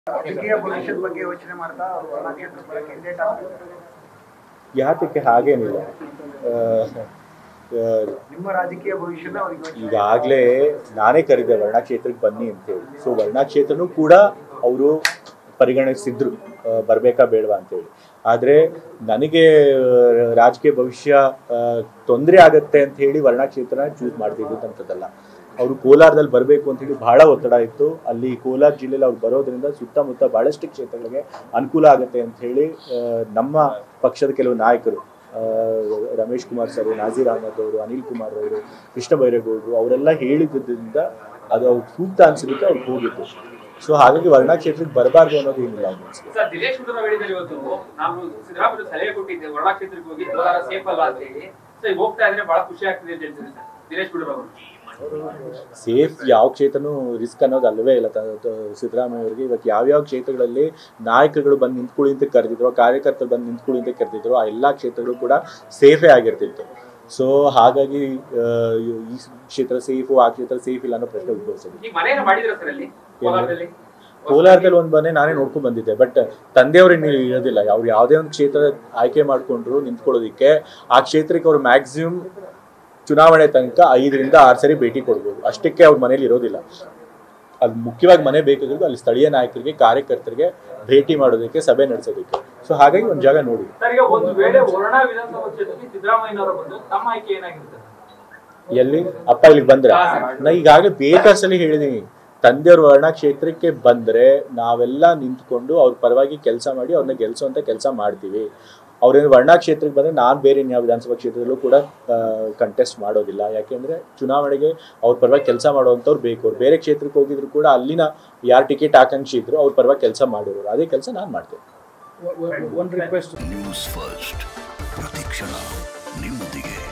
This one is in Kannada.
ರಾಜಕೀಯ ಭವಿಷ್ಯದ ಬಗ್ಗೆ ಯೋಚನೆ ಮಾಡ್ತಾ ಅವ್ರು ವರ್ಣಕ್ಷೇತ್ರ ಬರೋ ಕ್ಯಾಂಡಿಡೇಟ್ ಆಗ್ತಾರೆ ಯಾತಕ್ಕೆ ಹಾಗೇನಿಲ್ಲ ಆ, ಆ, ನಿಮ್ಮ ರಾಜಕೀಯ ಭವಿಷ್ಯನ ಅವ್ರಿಗೆ ಯೋಚನೆ ಈಗಾಗಲೇ ನಾನೇ ಕರೆದೆ ವರ್ಣ ಕ್ಷೇತ್ರಕ್ಕೆ ಬನ್ನಿ ಅಂತೇಳಿ ಸೊ ವರ್ಣ ಕ್ಷೇತ್ರನೂ ಕೂಡ ಅವರು ಪರಿಗಣಿಸಿದ್ರು ಆ, ಬರ್ಬೇಕಾ ಬೇಡವಾ ಅಂತೇಳಿ ಆದರೆ ನನಗೆ ಆ, ರಾಜಕೀಯ ಭವಿಷ್ಯ ತೊಂದರೆ ಆಗತ್ತೆ ಅಂತ ಹೇಳಿ ವರ್ಣ ಕ್ಷೇತ್ರನ ಚೂಸ್ ಮಾಡ್ತಿದ್ದಂಥದ್ದಲ್ಲ ಅವರು ಕೋಲಾರದಲ್ಲಿ ಬರಬೇಕು ಅಂತ ಹೇಳಿ ಬಹಳ ಒತ್ತಡ ಇತ್ತು ಅಲ್ಲಿ ಕೋಲಾರ ಜಿಲ್ಲೆಯಲ್ಲಿ ಅವ್ರು ಬರೋದ್ರಿಂದ ಸುತ್ತಮುತ್ತ ಬಹಳಷ್ಟು ಕ್ಷೇತ್ರಗಳಿಗೆ ಅನುಕೂಲ ಆಗುತ್ತೆ ಅಂತ ಹೇಳಿ ಆ, ನಮ್ಮ ಪಕ್ಷದ ಕೆಲವು ನಾಯಕರು ಆ, ರಮೇಶ್ ಕುಮಾರ್ ಸರ್ ನಾಜೀರ್ ಅಹಮದ್ ಅವರು ಅನಿಲ್ ಕುಮಾರ್ ಅವರು ಕೃಷ್ಣ ಬೈರೇಗೌಡರು ಅವರೆಲ್ಲ ಹೇಳಿದ್ದರಿಂದ ಅದು ಅವ್ರಿಗೆ ಸೂಕ್ತ ಅನ್ಸಿದ್ದಕ್ಕೆ ಅವ್ರಿಗೆ ಹೋಗಿತ್ತು ಸೊ ಹಾಗಾಗಿ ವರ್ಣ ಕ್ಷೇತ್ರಕ್ಕೆ ಬರಬಾರ್ದು ಅನ್ನೋದು ಏನಿಲ್ಲ ಅವ್ರ ಮನಸ್ಸಿಗೆ. ಸರ್ ದಿನೇಶ್ ಗುಂಡೂರಾವ್ ಹೇಳಿದ್ದಾರೆ ಇವತ್ತು ನಾನು ಸಿದ್ದರಾಮಯ್ಯ ಸಲಹೆ ಕೊಟ್ಟಿದ್ದೆ ವರ್ಣ ಕ್ಷೇತ್ರಕ್ಕೆ ಹೋಗಿ ಕೋಲಾರ ಸೇಫ್ ಅಲ್ಲ ಅಂತ ಹೇಳಿ ಸೊ ಈಗ ಹೋಗ್ತಾ ಇದ್ರೆ ಬಹಳ ಖುಷಿ ಆಗ್ತಿದೆ ಅಂತ ಹೇಳ್ತಾರೆ ಸರ್ ದಿನೇಶ್ ಗುಂಡೂರಾವ್ ಅವರು ಸೇಫ್ ಯಾವ ಕ್ಷೇತ್ರನೂ ರಿಸ್ಕ್ ಅನ್ನೋದು ಅಲ್ಲವೇ ಇಲ್ಲ ತ- ತ- ಸಿದ್ದರಾಮಯ್ಯ ಅವರಿಗೆ ಇವತ್ತು ಯಾವ್ಯಾವ ಕ್ಷೇತ್ರಗಳಲ್ಲಿ ನಾಯಕರುಗಳು ಬಂದು ನಿಂತ್ಕೊಳ್ಳಿ ಅಂತ ಕರೆದಿದ್ರು ಕಾರ್ಯಕರ್ತರು ಬಂದು ನಿಂತ್ಕೊಳ್ಳಿ ಅಂತ ಕರೆದಿದ್ರು ಆ ಎಲ್ಲ ಕ್ಷೇತ್ರಗಳು ಕೂಡ ಸೇಫೇ ಆಗಿರ್ತಿತ್ತು ಸೊ ಹಾಗಾಗಿ ಆ, ಈ ಕ್ಷೇತ್ರ ಸೇಫು ಆ ಕ್ಷೇತ್ರ ಸೇಫ್ ಇಲ್ಲ ಅನ್ನೋ ಪ್ರಶ್ನೆ ಉದ್ಭವಿಸಿದೆ ಈಗ ಮನೆಯನ್ನು ಮಾಡಿದ್ರ ಸರ್ ಅಲ್ಲಿ ಕೋಲಾರದಲ್ಲಿ ಕೋಲಾರದಲ್ಲಿ ಒಂದು ಮನೆ ನಾನೇ ನೋಡ್ಕೊಂಡ್ ಬಂದಿದ್ದೆ ಬಟ್ ತಂದೆಯವರು ಇನ್ನು ಇರೋದಿಲ್ಲ ಅವ್ರು ಯಾವುದೇ ಒಂದು ಕ್ಷೇತ್ರ ಆಯ್ಕೆ ಮಾಡ್ಕೊಂಡ್ರು ನಿಂತ್ಕೊಳ್ಳೋದಿಕ್ಕೆ ಆ ಕ್ಷೇತ್ರಕ್ಕೆ ಅವ್ರು ಮ್ಯಾಕ್ಸಿಮಮ್ ಚುನಾವಣೆ ತನಕ ಐದರಿಂದ ಆರು ಸರಿ ಭೇಟಿ ಕೊಡ್ಬೋದು ಅಷ್ಟಕ್ಕೆ ಅವ್ರ ಮನೇಲಿ ಇರೋದಿಲ್ಲ ಅದು ಮುಖ್ಯವಾಗಿ ಮನೆ ಬೇಕಾಗಿರೋದು ಅಲ್ಲಿ ಸ್ಥಳೀಯ ನಾಯಕರಿಗೆ ಕಾರ್ಯಕರ್ತರಿಗೆ ಭೇಟಿ ಮಾಡೋದಕ್ಕೆ ಸಭೆ ನಡೆಸೋದಕ್ಕೆ ಸೊ ಹಾಗಾಗಿ ಒಂದು ಜಾಗ ನೋಡಿ ಸರ್ ಈಗ ಒಂದು ವೇಳೆ ವರ್ಣ ವಿಧಾನಸಭಾ ಕ್ಷೇತ್ರದಲ್ಲಿ ಸಿದ್ದರಾಮಯ್ಯನವರು ಬಂದು ತಮ್ಮ ಆಯ್ಕೆ ಏನಾಗಿರುತ್ತೆ ಎಲ್ಲಿ ಅಪ್ಪ ಇಲ್ಲಿಗೆ ಬಂದ್ರ ನಾ ಈಗಾಗಲೇ ಬೇಕಾಸಲಿ ಹೇಳಿದೀನಿ ತಂದೆಯವ್ರ ವರ್ಣ ಕ್ಷೇತ್ರಕ್ಕೆ ಬಂದ್ರೆ ನಾವೆಲ್ಲ ನಿಂತ್ಕೊಂಡು ಅವ್ರ ಪರವಾಗಿ ಕೆಲಸ ಮಾಡಿ ಅವ್ರನ್ನ ಗೆಲ್ಸೋಂತ ಕೆಲಸ ಮಾಡ್ತೀವಿ ಅವ್ರೇನು ವರ್ಣ ಕ್ಷೇತ್ರಕ್ಕೆ ಬಂದ್ರೆ ನಾನು ಬೇರೆ ಇನ್ಯಾವ ವಿಧಾನಸಭಾ ಕ್ಷೇತ್ರದಲ್ಲೂ ಕೂಡ ಕಂಟೆಸ್ಟ್ ಮಾಡೋದಿಲ್ಲ ಯಾಕೆಂದ್ರೆ ಚುನಾವಣೆಗೆ ಅವ್ರ ಪರವಾಗಿ ಕೆಲಸ ಮಾಡುವಂಥವ್ರು ಬೇಕು ಅವ್ರು ಬೇರೆ ಕ್ಷೇತ್ರಕ್ಕೆ ಹೋಗಿದ್ರು ಕೂಡ ಅಲ್ಲಿನ ಯಾರು ಟಿಕೆಟ್ ಆಕಾಂಕ್ಷಿ ಇದ್ರು ಅವ್ರ ಪರವಾಗಿ ಕೆಲಸ ಮಾಡಿರೋರು ಅದೇ ಕೆಲಸ ನಾನು ಮಾಡ್ತೇನೆ ನ್ಯೂಸ್ ಫಸ್ಟ್ ಪ್ರತಿಕ್ಷಣ ನಿಮ್ಮೊಂದಿಗೆ